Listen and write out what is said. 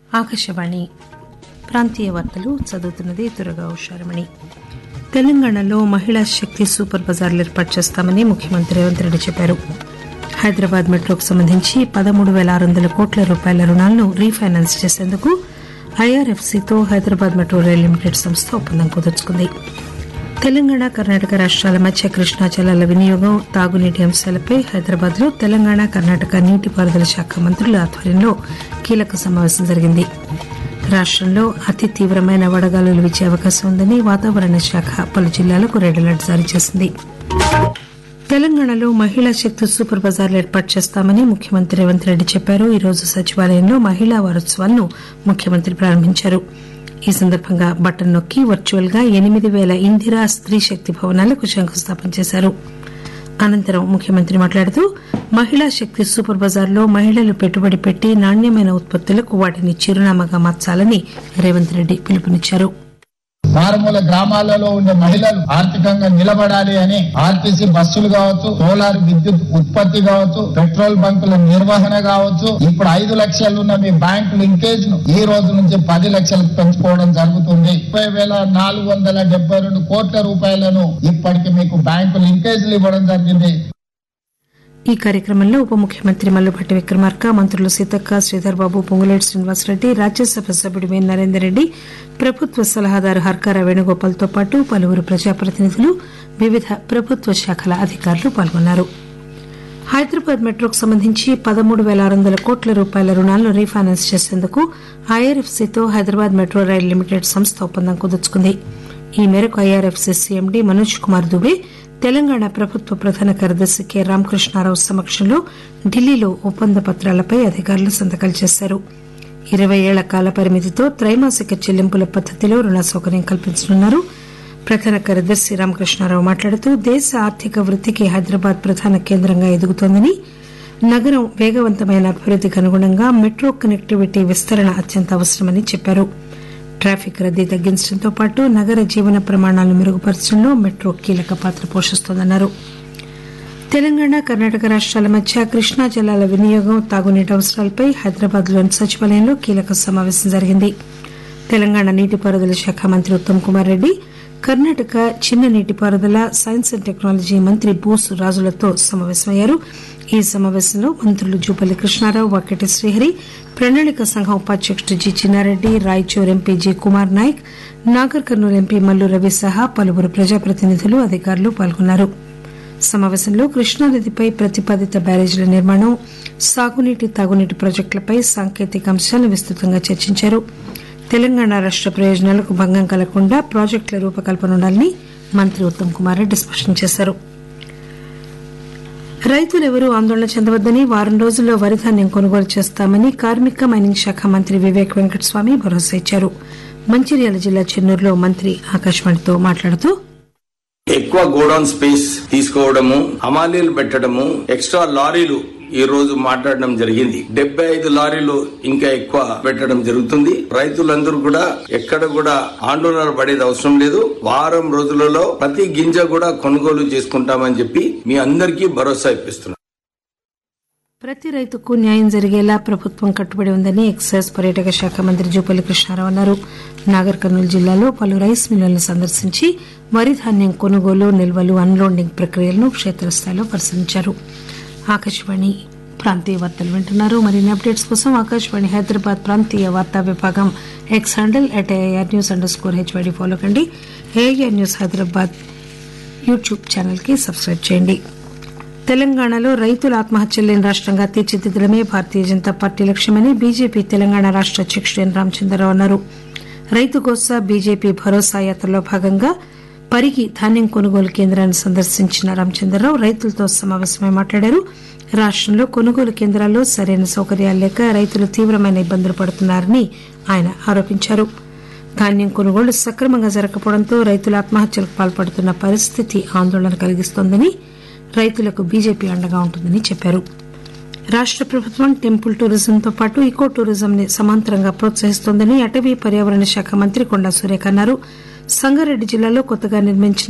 ఆకాశవాణి ప్రాంతీయ వార్తలు చదువుతున్నది దుర్గా ఉషారమణి తెలంగాణలో మహిళా శక్తి సూపర్ బజార్లు ఏర్పాటు చేస్తామని ముఖ్యమంత్రి రేవంత్ రెడ్డి చెప్పారు హైదరాబాద్ మెట్రోకు సంబంధించి పదమూడు పేల ఆరు వందల కోట్ల రూపాయల రుణాలను రీఫైనాన్స్ చేసేందుకు ఐఆర్ఎఫ్సీతో హైదరాబాద్ మెట్రో రైల్ లిమిటెడ్ సంస్థ ఒప్పందం కుదుర్చుకుంది తెలంగాణ కర్ణాటక రాష్ట్రాల మధ్య కృష్ణా జలాల వినియోగం తాగునీటి అంశాలపై హైదరాబాద్ లో తెలంగాణ కర్ణాటక నీటిపారుదల శాఖ మంత్రుల ఆధ్వర్యంలో కీలక సమావేశం జరిగింది రాష్టంలో అతి తీవ్రమైన వడగాలులు వీచే అవకాశం ఉందని వాతావరణ శాఖ పలు జిల్లాలకు రెడ్ అలర్ట్ జారీ చేసింది తెలంగాణలో మహిళా శక్తి సూపర్ బజార్లు ఏర్పాటు చేస్తామని ముఖ్యమంత్రి రేవంత్ రెడ్డి చెప్పారు ఈ రోజు సచివాలయంలో మహిళా వారోత్సవాలను ముఖ్యమంత్రి ప్రారంభించారు ఈ సందర్భంగా బటన్ నొక్కి వర్చువల్ గా ఎనిమిది పేల ఇందిరా స్త్రీ శక్తి భవనాలకు శంకుస్థాపన చేశారు అనంతరం ముఖ్యమంత్రి మాట్లాడుతూ మహిళా శక్తి సూపర్ బజార్లో మహిళలు పెట్టుబడి పెట్టి నాణ్యమైన ఉత్పత్తులకు వాటిని చిరునామాగా మార్చాలని రేవంత్ రెడ్డి పిలుపునిచ్చారు మారుమూల గ్రామాలలో ఉండే మహిళలు ఆర్థికంగా నిలబడాలి అని ఆర్టీసీ బస్సులు కావచ్చు సోలార్ విద్యుత్ ఉత్పత్తి కావచ్చు పెట్రోల్ బంకుల నిర్వహణ కావచ్చు ఇప్పుడు ఐదు లక్షలు ఉన్న మీ బ్యాంక్ లింకేజ్ ను ఈ రోజు నుంచి పది లక్షలకు పెంచుకోవడం జరుగుతుంది ముప్పై వేల నాలుగు వందల డెబ్బై రెండు కోట్ల రూపాయలను ఇప్పటికి మీకు బ్యాంకు లింకేజ్లు ఇవ్వడం జరిగింది ఈ కార్యక్రమంలో ఉప ముఖ్యమంత్రి మల్లుభట్టి విక్రమార్క మంత్రులు సీతక్క శ్రీధర్ బాబు పొంగులేటి శ్రీనివాసరెడ్డి రాజ్యసభ సభ్యుడు వి నరేందర్ రెడ్డి ప్రభుత్వ సలహాదారు హర్కార వేణుగోపాల్ తో పాటు పలువురు ప్రజాప్రతినిధులు వివిధ ప్రభుత్వ శాఖల అధికారులు పాల్గొన్నారు హైదరాబాద్ మెట్రోకు సంబంధించి పదమూడు పేల ఆరు వందల కోట్ల రూపాయల రుణాలను రీఫైనాన్స్ చేసేందుకు ఐఆర్ఎఫ్సీతో హైదరాబాద్ మెట్రో రైల్ లిమిటెడ్ సంస్థ ఒప్పందం కుదుర్చుకుంది ఈ మేరకు ఐఆర్ఎఫ్సీ సీఎండీ మనోజ్ కుమార్ దుబే తెలంగాణ ప్రభుత్వ ప్రధాన కార్యదర్శి కె రామకృష్ణారావు సమక్షంలో ఢిల్లీలో ఒప్పంద పత్రాలపై అధికారులు సంతకాలు చేశారు ఇరవై ఏళ్ల కాల పరిమితితో త్రైమాసిక చెల్లింపుల పద్దతిలో రుణ సౌకర్యం కల్పించనున్నారు ప్రధాన కార్యదర్శి రామకృష్ణారావు మాట్లాడుతూ దేశ ఆర్థిక వృద్దికి హైదరాబాద్ ప్రధాన కేంద్రంగా ఎదుగుతోందని నగరం వేగవంతమైన అభివృద్దికి అనుగుణంగా మెట్రో కనెక్టివిటీ విస్తరణ అత్యంత అవసరమని చెప్పారు ట్రాఫిక్ రద్దీ తగ్గించడంతో పాటు నగర జీవన ప్రమాణాలను మెరుగుపరచడంలో మెట్రో కీలక పాత్ర పోషిస్తోందన్నారు తెలంగాణ కర్ణాటక రాష్ట్రాల మధ్య కృష్ణా జలాల వినియోగం తాగునీటి అవసరాలపై హైదరాబాద్ లోని సచివాలయంలో కీలక సమావేశం జరిగింది తెలంగాణ నీటిపారుదల శాఖ మంత్రి ఉత్తమ్ కుమార్ రెడ్డి కర్ణాటక చిన్న నీటిపారుదల సైన్స్ అండ్ టెక్నాలజీ మంత్రి బోసు రాజులతో సమావేశమయ్యారు ఈ సమావేశంలో మంత్రులు జూపల్లి కృష్ణారావు వాకెటి శ్రీహరి ప్రణాళిక సంఘం ఉపాధ్యకుడు G Chinnareddy Raichur MP G Kumar Nayak Nagar Kurnool MP Mallu Ravi సహా పలువురు ప్రజాప్రతినిధులు అధికారులు పాల్గొన్నారు సమావేశంలో కృష్ణానదిపై ప్రతిపాదిత బ్యారేజీల నిర్మాణం సాగునీటి తాగునీటి ప్రాజెక్టులపై సాంకేతిక అంశాలను విస్తృతంగా చర్చించారు తెలంగాణ రాష్ట ప్రయోజనాలకు భంగం కలగకుండా ప్రాజెక్టుల రూపకల్పన ఉండాలని మంత్రి ఉత్తమ్ కుమార్ రెడ్డి స్పష్టం చేశారు రైతులెవరూ ఆందోళన చెందవద్దని వారం రోజుల్లో వరి ధాన్యం కొనుగోలు చేస్తామని కార్మిక మైనింగ్ శాఖ మంత్రి వివేక్ వెంకటస్వామి భరోసా ఇచ్చారు మంచిర్యాల జిల్లా చెన్నూరులో మంత్రి ఆకాశవాణితో మాట్లాడుతూ ఎక్కువ గోడౌన్ స్పేస్ తీసుకోవడము హమాలీలు పెట్టడము ఎక్స్ట్రా లారీలు ఈ రోజు మాట్లాడడం జరిగింది డెబ్బై ఐదు లారీలు ఇంకా ఎక్కువ పెట్టడం జరుగుతుంది రైతులందరూ కూడా ఎక్కడ కూడా ఆందోళన పడేది అవసరం లేదు వారం రోజులలో ప్రతి గింజ కూడా కొనుగోలు చేసుకుంటామని చెప్పి మీ అందరికీ భరోసా ఇప్పిస్తున్నాం ప్రతి రైతుకు న్యాయం జరిగేలా ప్రభుత్వం కట్టుబడి ఉందని ఎక్సైజ్ పర్యాటక శాఖ మంత్రి జూపల్లి కృష్ణారావు అన్నారు నాగర్ కర్నూలు జిల్లాలో పలు రైస్ మిల్లులను సందర్శించి వరి ధాన్యం కొనుగోలు నిల్వలు అన్లోడింగ్ ప్రక్రియలను క్షేత్రస్థాయిలో పరిశీలించారు ఆకాశవాణి ప్రాంతీయ వార్తలు వింటున్నారు మరిన్ని అప్డేట్స్ కోసం ఆకాశవాణి హైదరాబాద్ ప్రాంతీయ వార్తా విభాగం X handle at AIR news underscore HYD follow కండి AIR news Hyderabad YouTube channel కి సబ్స్క్రైబ్ చేయండి తెలంగాణలో రైతుల ఆత్మహత్యలు లేని రాష్టంగా తీర్చిదిద్దడమే భారతీయ జనతా పార్టీ లక్ష్యమని బీజేపీ తెలంగాణ రాష్ట అధ్యకుడు ఎన్ రామచంద్రరావు అన్నారు రైతు కోసా బీజేపీ భరోసా యాత్రలో భాగంగా పరిగి ధాన్యం కొనుగోలు కేంద్రాన్ని సందర్శించిన రామచంద్రరావు రైతులతో సమావేశమై మాట్లాడారు రాష్టంలో కొనుగోలు కేంద్రాల్లో సరైన సౌకర్యాలు లేక రైతులు తీవ్రమైన ఇబ్బందులు పడుతున్నారని ఆయన ఆరోపించారు ధాన్యం కొనుగోళ్లు సక్రమంగా జరగకపోవడంతో రైతులు ఆత్మహత్యలకు పాల్పడుతున్న పరిస్థితి ఆందోళన కలిగిస్తోందని రైతులకు బీజేపీ అండగా ఉంటుందని చెప్పారు రాష్ట ప్రభుత్వం టెంపుల్ టూరిజంతో పాటు ఇకో టూరిజం ని సమాంతరంగా ప్రోత్సహిస్తోందని అటవీ పర్యావరణ శాఖ మంత్రి కొండా సురేఖ అన్నారు సంగారెడ్డి జిల్లాలో కొత్తగా నిర్మించిన